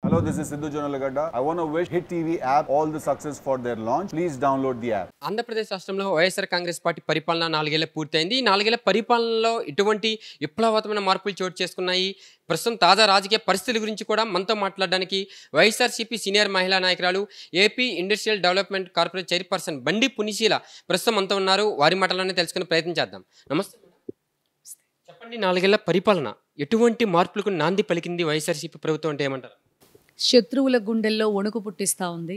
Hello, this is Sidhu Jonalagada. I want to wish Hit TV app all the success for their launch. Please download the app. Andhra Pradesh రాష్ట్రంలో YSR Congress party పరిపాలన నాలుగేళ్ల పూర్తయింది ఈ నాలుగేళ్ల పరిపాలనలో ఎటువంటి విప్లవాత్మక మార్పులు చోటు చేసుకున్నాయి ప్రస్తుతం తాజా రాజకీయ పరిస్థితుల గురించి కూడా మనతో మాట్లాడడానికి వైఎస్ఆర్సీపీ సీనియర్ మహిళా నాయకురాలు AP industrial development corporate chairperson Bandi Punyaseela ప్రస్తుతం మనతో ఉన్నారు వారి మాటలోనే తెలుసుకునే ప్రయత్నం చేద్దాం నమస్తే మేడం. చెప్పండి నాలుగేళ్ల పరిపాలన ఎటువంటి మార్పులకు నాంది పలికింది వైఎస్ఆర్సీపీ ప్రభుత్వం అంటే ఏమంటారు శత్రువుల గుండెల్లో వణుకు పుట్టిస్తూ ఉంది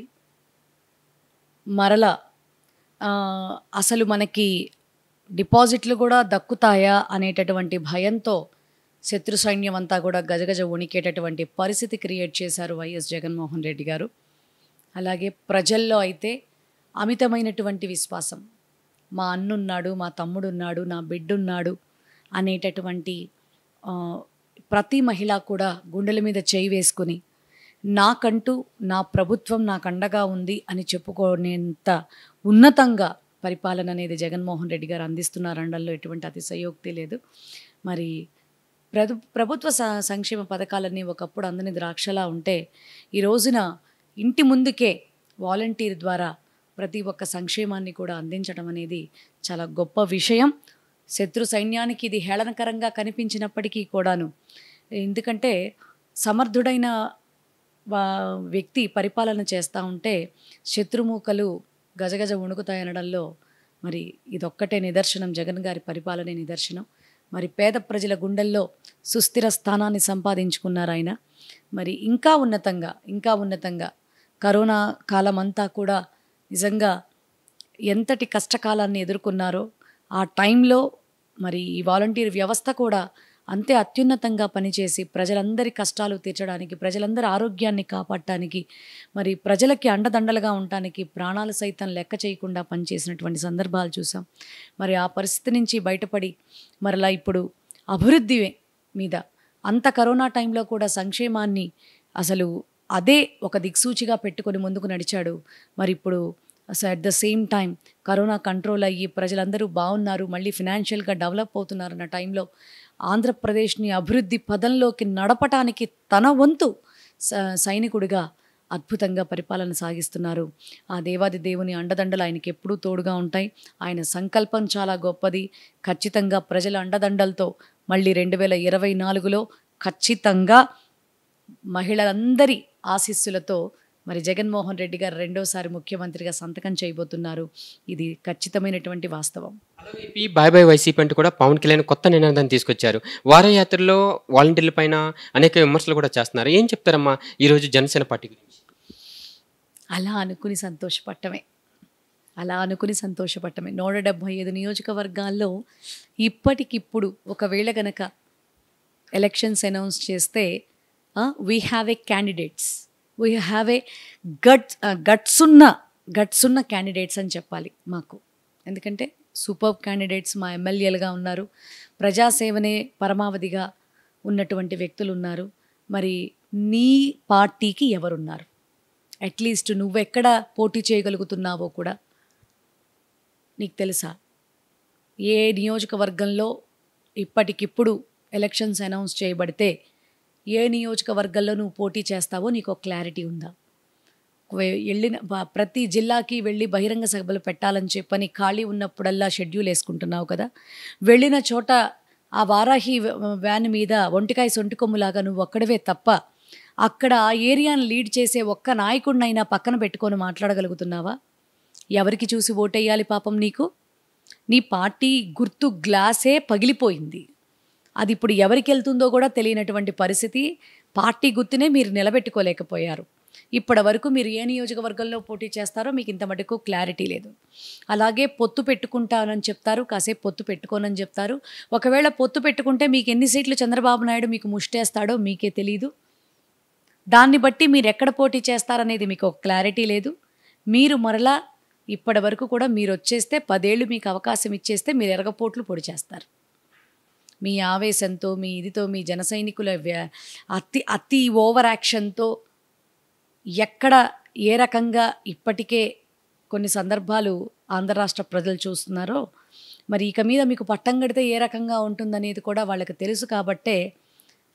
మరల ఆ, అసలు మనకి డిపాజిట్లు కూడా దక్కుతాయా అనేటటువంటి భయంతో శత్రు సైన్యం అంతా కూడా గజగజ వణికేటటువంటి పరిస్థితి క్రియేట్ చేశారు వైఎస్ జగన్మోహన్ రెడ్డి గారు అలాగే ప్రజల్లో అయితే అమితమైనటువంటి విశ్వాసం మా అన్నున్నాడు మా తమ్ముడున్నాడు నా బిడ్డున్నాడు అనేటటువంటి ఆ, ప్రతి మహిళ కూడా గుండెల మీద చేయి వేసుకుని నాకంటూ నా ప్రభుత్వం నాకు అండగా ఉంది అని చెప్పుకునేంత ఉన్నతంగా పరిపాలన అనేది జగన్మోహన్ రెడ్డి గారు అందిస్తున్నారనడంలో ఎటువంటి అతిశయోక్తి లేదు మరి ప్రభు ప్రభుత్వ స- సంక్షేమ పథకాలన్నీ ఒకప్పుడు అందని ద్రాక్షలా ఉంటే ఈ రోజున ఇంటి ముందుకే వాలంటీర్ ద్వారా ప్రతి ఒక్క సంక్షేమాన్ని కూడా అందించడం అనేది చాలా గొప్ప విషయం శత్రు సైన్యానికి ఇది హేళనకరంగా కనిపించినప్పటికీ కూడాను ఎందుకంటే సమర్థుడైన వా- వ్యక్తి పరిపాలన చేస్తూ ఉంటే శత్రుమూకలు గజగజ వణుకుతాయనడంలో మరి ఇదొక్కటే నిదర్శనం జగన్ గారి పరిపాలనే నిదర్శనం మరి పేద ప్రజల గుండెల్లో సుస్థిర స్థానాన్ని సంపాదించుకున్నారు ఆయన మరి ఇంకా ఉన్నతంగా ఇంకా ఉన్నతంగా కరోనా కాలం అంతా కూడా నిజంగా ఎంతటి కష్టకాలాన్ని ఎదుర్కొన్నారో ఆ టైంలో మరి ఈ వాలంటీర్ వ్యవస్థ కూడా అంతే అత్యున్నతంగా పనిచేసి ప్రజలందరి కష్టాలు తీర్చడానికి ప్రజలందరి ఆరోగ్యాన్ని కాపాడటానికి మరి ప్రజలకి అండదండలుగా ఉండటానికి ప్రాణాలు సైతం లెక్క చేయకుండా పనిచేసినటువంటి సందర్భాలు చూసాం మరి ఆ పరిస్థితి నుంచి బయటపడి మరలా ఇప్పుడు అభివృద్ధి మీద అంత కరోనా టైంలో కూడా సంక్షేమాన్ని అసలు అదే ఒక దిక్సూచిగా పెట్టుకొని ముందుకు నడిచాడు మరి ఇప్పుడు అసలు at the same time corona control అయ్యి ప్రజలందరూ బాగున్నారు మళ్ళీ ఫినాన్షియల్గా డెవలప్ అవుతున్నారన్న టైంలో ఆంధ్రప్రదేశ్ని అభివృద్ధి పదంలోకి నడపటానికి తన వంతు స- సైనికుడిగా అద్భుతంగా పరిపాలన సాగిస్తున్నారు ఆ దేవాది దేవుని అండదండలు ఆయనకి ఎప్పుడూ తోడుగా ఉంటాయి ఆయన సంకల్పం చాలా గొప్పది ఖచ్చితంగా ప్రజల అండదండలతో మళ్ళీ రెండు వేల ఇరవై నాలుగులో ఖచ్చితంగా మహిళలందరి ఆశీస్సులతో మరి జగన్మోహన్ రెడ్డి గారు రెండోసారి ముఖ్యమంత్రిగా సంతకం చేయబోతున్నారు ఇది ఖచ్చితమైనటువంటి వాస్తవం ఏపీ బాయ్ బాయ్ వైసీపీ అంటూ కూడా పవన్ కళ్యాణ్ కొత్త నినాదాన్ని తీసుకొచ్చారు వారయాత్రలో వాలంటీర్ల పైన అనేక విమర్శలు కూడా చేస్తున్నారు ఏం చెప్తారమ్మా ఈరోజు జనసేన పార్టీ గురించి అలా అనుకుని సంతోషపడటమే అలా అనుకుని సంతోషపడటమే నూట డెబ్భై ఐదు నియోజకవర్గాల్లో ఇప్పటికిప్పుడు ఒకవేళ గనక ఎలక్షన్స్ అనౌన్స్ చేస్తే we have a candidates we have a guts guts ఉన్న గట్స్ ఉన్న క్యాండిడేట్స్ అని చెప్పాలి మాకు ఎందుకంటే సూపర్ క్యాండిడేట్స్ మా ఎమ్మెల్యేలుగా ఉన్నారు ప్రజాసేవనే పరమావధిగా ఉన్నటువంటి వ్యక్తులు ఉన్నారు మరి నీ పార్టీకి ఎవరున్నారు అట్లీస్ట్ నువ్వెక్కడ పోటీ చేయగలుగుతున్నావో కూడా నీకు తెలుసా ఏ నియోజకవర్గంలో ఇప్పటికిప్పుడు ఎలక్షన్స్ అనౌన్స్ చేయబడితే ఏ నియోజకవర్గంలో నువ్వు పోటీ చేస్తావో నీకు ఒక క్లారిటీ ఉందా వే- వెళ్ళిన బ- ప్రతి జిల్లాకి వెళ్ళి బహిరంగ సభలు పెట్టాలని చెప్పని ఖాళీ ఉన్నప్పుడల్లా షెడ్యూల్ వేసుకుంటున్నావు కదా వెళ్ళిన చోట ఆ వారాహి వ్య- వ్యాన్ మీద ఒంటికాయ సొంటి కొమ్ములాగా నువ్వు ఒక్కడవే తప్ప అక్కడ ఆ ఏరియాను లీడ్ చేసే ఒక్క నాయకుడినైనా పక్కన పెట్టుకొని మాట్లాడగలుగుతున్నావా ఎవరికి చూసి ఓటేయాలి పాపం నీకు నీ పార్టీ గుర్తు గ్లాసే పగిలిపోయింది అది ఇప్పుడు ఎవరికి వెళ్తుందో కూడా తెలియనటువంటి పరిస్థితి పార్టీ గుర్తునే మీరు నిలబెట్టుకోలేకపోయారు ఇప్పటి వరకు మీరు ఏ నియోజకవర్గంలో పోటీ చేస్తారో మీకు ఇంత మటుకు క్లారిటీ లేదు అలాగే పొత్తు పెట్టుకుంటానని చెప్తారు కాసేపు పొత్తు పెట్టుకోనని చెప్తారు ఒకవేళ పొత్తు పెట్టుకుంటే మీకు ఎన్ని సీట్లు చంద్రబాబు నాయుడు మీకు ముష్టేస్తాడో మీకే తెలీదు దాన్ని బట్టి మీరు ఎక్కడ పోటీ చేస్తారనేది మీకు ఒక క్లారిటీ లేదు మీరు మరలా ఇప్పటి వరకు కూడా మీరు వచ్చేస్తే పదేళ్ళు మీకు అవకాశం ఇచ్చేస్తే మీరు ఎరగపోట్లు పొడి చేస్తారు మీ ఆవేశంతో మీ ఇదితో మీ జన సైనికుల వ్య- అతి అతి ఓవర్ యాక్షన్తో ఎక్కడ ఏ రకంగా ఇప్పటికే కొన్ని సందర్భాలు ఆంధ్ర రాష్ట్ర ప్రజలు చూస్తున్నారో మరి ఇక మీద మీకు పట్టం కడితే ఏ రకంగా ఉంటుందనేది కూడా వాళ్ళకి తెలుసు కాబట్టే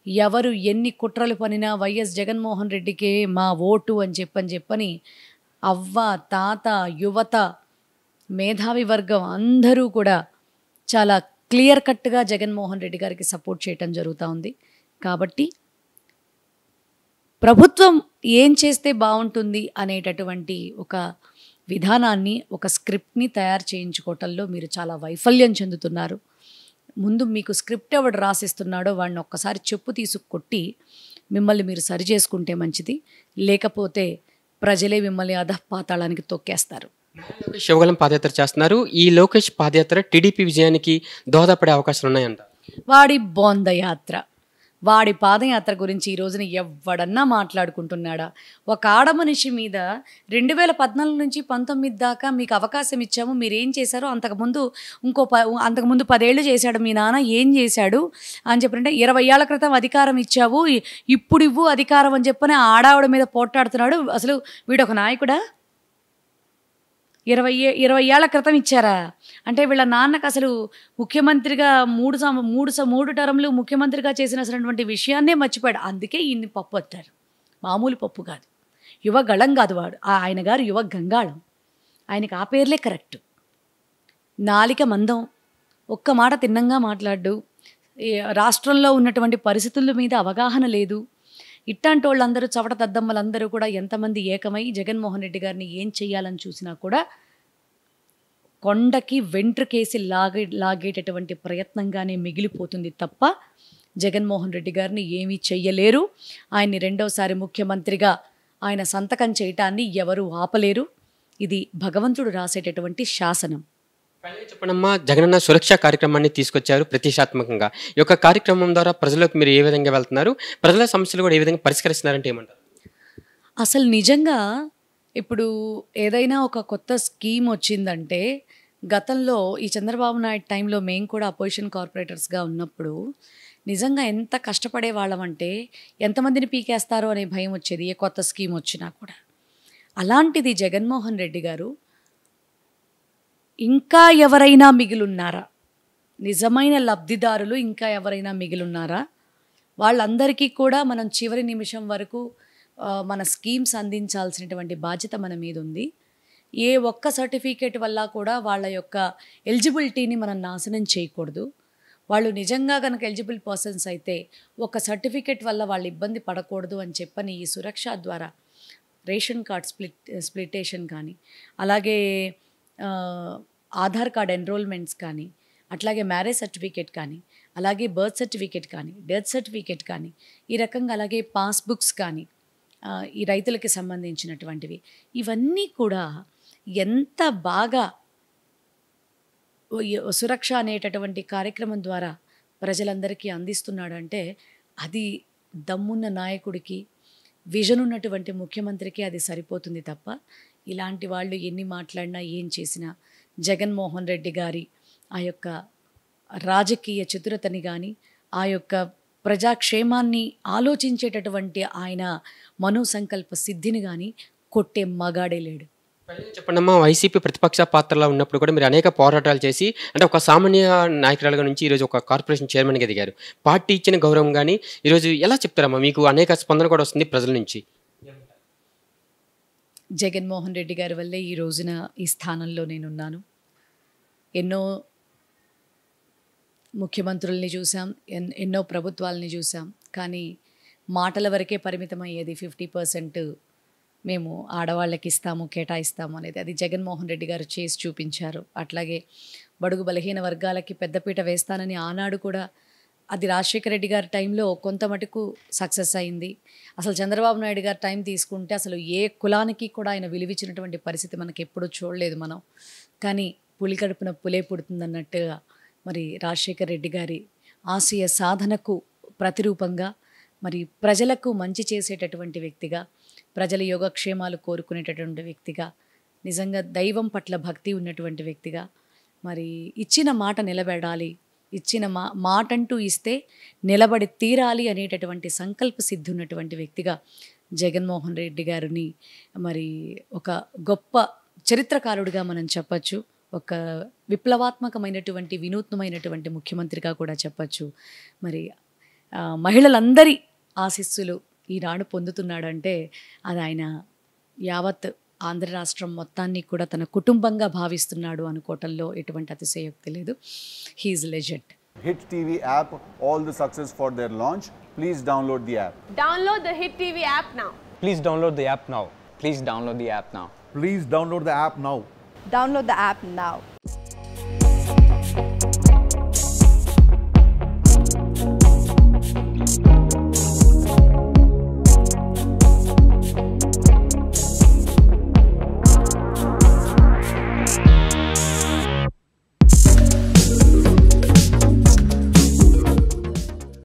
ఎవరు ఎన్ని కుట్రలు పనినా వైఎస్ జగన్మోహన్ రెడ్డికే మా ఓటు అని చెప్పని చెప్పని అవ్వ తాత యువత మేధావి వర్గం అందరూ కూడా చాలా క్లియర్ కట్గా జగన్మోహన్ రెడ్డి గారికి సపోర్ట్ చేయటం జరుగుతూ ఉంది కాబట్టి ప్రభుత్వం ఏం చేస్తే బాగుంటుంది అనేటటువంటి ఒక విధానాన్ని ఒక స్క్రిప్ట్ని తయారు చేయించుకోవటంలో మీరు చాలా వైఫల్యం చెందుతున్నారు ముందు మీకు స్క్రిప్ట్ ఎవడు రాసిస్తున్నాడో వాడిని ఒక్కసారి చెప్పు తీసుకు కొట్టి మిమ్మల్ని మీరు సరి చేసుకుంటే మంచిది లేకపోతే ప్రజలే మిమ్మల్ని అధపాతాళానికి తొక్కేస్తారు లోకేష్ శివగలం పాదయాత్ర చేస్తున్నారు ఈ లోకేష్ పాదయాత్ర టీడీపీ విజయానికి దోహదపడే అవకాశాలు ఉన్నాయంట వాడి బోంద యాత్ర వాడి పాదయాత్ర గురించి ఈ రోజున ఎవడన్నా మాట్లాడుకుంటున్నాడా ఒక ఆడ మనిషి మీద రెండు వేల పద్నాలుగు నుంచి పంతొమ్మిది దాకా మీకు అవకాశం ఇచ్చాము మీరు ఏం చేశారో అంతకుముందు ఇంకో ప అంతకుముందు పదేళ్ళు చేశాడు మీ నాన్న ఏం చేశాడు అని చెప్పంటే ఇరవై ఏళ్ల క్రితం అధికారం ఇచ్చావు ఇ- ఇప్పుడు ఇవ్వు అధికారం అని చెప్పని ఆడావిడ మీద పోట్లాడుతున్నాడు అసలు వీడు ఒక నాయకుడా ఇరవై ఏ ఇరవై ఏళ్ల క్రితం ఇచ్చారా అంటే వీళ్ళ నాన్నకు అసలు ముఖ్యమంత్రిగా మూడు సం మూడు స- మూడు టర్మ్లు ముఖ్యమంత్రిగా చేసినటువంటి విషయాన్నే మర్చిపోయాడు అందుకే ఈయన్ని పప్పు అట్టారు మామూలు పప్పు కాదు యువ గళం కాదు వాడు ఆ ఆయన గారు యువ గంగాళం ఆయనకి ఆ పేర్లే కరెక్ట్ నాలిక మందం ఒక్క మాట తిన్నంగా మాట్లాడు ఈ రాష్ట్రంలో ఉన్నటువంటి పరిస్థితుల మీద అవగాహన లేదు ఇట్లాంటి వాళ్ళందరూ చవట దద్దమ్మలందరూ కూడా ఎంతమంది ఏకమై జగన్మోహన్ రెడ్డి గారిని ఏం చెయ్యాలని చూసినా కూడా కొండకి వెంట్రుకేసి లాగే లాగేటటువంటి ప్రయత్నంగానే మిగిలిపోతుంది తప్ప జగన్మోహన్ రెడ్డి గారిని ఏమీ చెయ్యలేరు ఆయన్ని రెండోసారి ముఖ్యమంత్రిగా ఆయన సంతకం చేయటాన్ని ఎవరూ ఆపలేరు ఇది భగవంతుడు రాసేటటువంటి శాసనం ఫైనల్గా చెప్పండమ్మా జగనన్న సురక్ష కార్యక్రమాన్ని తీసుకొచ్చారు ప్రతిష్టాత్మకంగా ఈ యొక్క కార్యక్రమం ద్వారా ప్రజలకు మీరు ఏ విధంగా వెళ్తున్నారు ప్రజల సమస్యలు కూడా ఏ విధంగా పరిష్కరిస్తున్నారంటే ఏమంటారు అసలు నిజంగా ఇప్పుడు ఏదైనా ఒక కొత్త స్కీమ్ వచ్చిందంటే గతంలో ఈ చంద్రబాబు నాయుడు టైంలో మేము కూడా అపోజిషన్ కార్పొరేటర్స్గా ఉన్నప్పుడు నిజంగా ఎంత కష్టపడే వాళ్ళమంటే ఎంతమందిని పీకేస్తారో అనే భయం వచ్చేది ఏ కొత్త స్కీమ్ వచ్చినా కూడా అలాంటిది జగన్మోహన్ రెడ్డి గారు ఇంకా ఎవరైనా మిగిలున్నారా నిజమైన లబ్ధిదారులు ఇంకా ఎవరైనా మిగిలున్నారా వాళ్ళందరికీ కూడా మనం చివరి నిమిషం వరకు ఆ, మన స్కీమ్స్ అందించాల్సినటువంటి బాధ్యత మన మీద ఉంది ఏ ఒక్క సర్టిఫికేట్ వల్ల కూడా వాళ్ళ యొక్క ఎలిజిబిలిటీని మనం నాశనం చేయకూడదు వాళ్ళు నిజంగా కనుక ఎలిజిబుల్ పర్సన్స్ అయితే ఒక సర్టిఫికేట్ వల్ల వాళ్ళు ఇబ్బంది పడకూడదు అని చెప్పని ఈ సురక్ష ద్వారా రేషన్ కార్డ్ స్ప్లిట్ స్ప్లిటేషన్ కానీ అలాగే ఆ, ఆధార్ కార్డ్ ఎన్రోల్మెంట్స్ కానీ అట్లాగే మ్యారేజ్ సర్టిఫికేట్ కానీ అలాగే బర్త్ సర్టిఫికేట్ కానీ డెత్ సర్టిఫికేట్ కానీ ఈ రకంగా అలాగే పాస్బుక్స్ కానీ ఆ, ఈ రైతులకి సంబంధించినటువంటివి ఇవన్నీ కూడా ఎంత బాగా ఈ సురక్ష అనేటటువంటి కార్యక్రమం ద్వారా ప్రజలందరికీ అందిస్తున్నాడంటే అది దమ్మున్న నాయకుడికి విజన్ ఉన్నటువంటి ముఖ్యమంత్రికి అది సరిపోతుంది తప్ప ఇలాంటి వాళ్ళు ఎన్ని మాట్లాడినా ఏం చేసినా జగన్మోహన్ రెడ్డి గారి ఆ యొక్క రాజకీయ చతురతని కానీ ఆ యొక్క ప్రజాక్షేమాన్ని ఆలోచించేటటువంటి ఆయన మనో సంకల్ప సిద్ధిని కానీ కొట్టే మగాడే లేడు ఫైనల్గా చెప్పండమ్మా వైసీపీ ప్రతిపక్ష పాత్రలో ఉన్నప్పుడు కూడా మీరు అనేక పోరాటాలు చేసి అంటే ఒక సామాన్య నాయకురాలుగా నుంచి ఈరోజు ఒక కార్పొరేషన్ చైర్మన్గా ఎదిగారు పార్టీ ఇచ్చిన గౌరవం కానీ ఈరోజు ఎలా చెప్తారమ్మా మీకు అనేక స్పందన కూడా వస్తుంది ప్రజల నుంచి జగన్మోహన్ రెడ్డి గారి వల్లే ఈ రోజున ఈ స్థానంలో నేనున్నాను ఎన్నో ముఖ్యమంత్రుల్ని చూసాం ఎన్ ఎన్నో ప్రభుత్వాలని చూసాం కానీ మాటల వరకే పరిమితమయ్యేది ఫిఫ్టీ పర్సెంట్ మేము ఆడవాళ్ళకి ఇస్తాము కేటాయిస్తాము అనేది అది జగన్మోహన్ రెడ్డి గారు చేసి చూపించారు అట్లాగే బడుగు బలహీన వర్గాలకి పెద్దపీట వేస్తానని ఆనాడు కూడా అది రాజశేఖర రెడ్డి గారి టైంలో కొంత మటుకు సక్సెస్ అయింది అసలు చంద్రబాబు నాయుడు గారి టైం తీసుకుంటే అసలు ఏ కులానికి కూడా ఆయన విలువిచ్చినటువంటి పరిస్థితి మనకి ఎప్పుడూ చూడలేదు మనం కానీ పులి కడుపున పులే పుడుతుందన్నట్టుగా మరి రాజశేఖర రెడ్డి గారి ఆశయ సాధనకు ప్రతిరూపంగా మరి ప్రజలకు మంచి చేసేటటువంటి వ్యక్తిగా ప్రజల యోగక్షేమాలు కోరుకునేటటువంటి వ్యక్తిగా నిజంగా దైవం పట్ల భక్తి ఉన్నటువంటి వ్యక్తిగా మరి ఇచ్చిన మాట నిలబెడాలి ఇచ్చిన మా మాటంటూ ఇస్తే నిలబడి తీరాలి అనేటటువంటి సంకల్ప సిద్ధి ఉన్నటువంటి వ్యక్తిగా జగన్మోహన్ రెడ్డి గారిని మరి ఒక గొప్ప చరిత్రకారుడిగా మనం చెప్పచ్చు ఒక విప్లవాత్మకమైనటువంటి వినూత్నమైనటువంటి ముఖ్యమంత్రిగా కూడా చెప్పచ్చు మరి ఆ, మహిళలందరి ఆశీస్సులు ఈనాడు పొందుతున్నాడంటే అది ఆయన యావత్ ఆంధ్ర రాష్ట్రం మొత్తాన్ని కూడా తన కుటుంబంగా భావిస్తున్నాడు అనుకోవటంలో ఎటువంటి అతిశయోక్తి లేదు he is legend Hit TV app, all the success for their launch. Please download the app. Download the Hit TV app now. Please download the app now. Please download the app now. Please download the app now. Download the app now.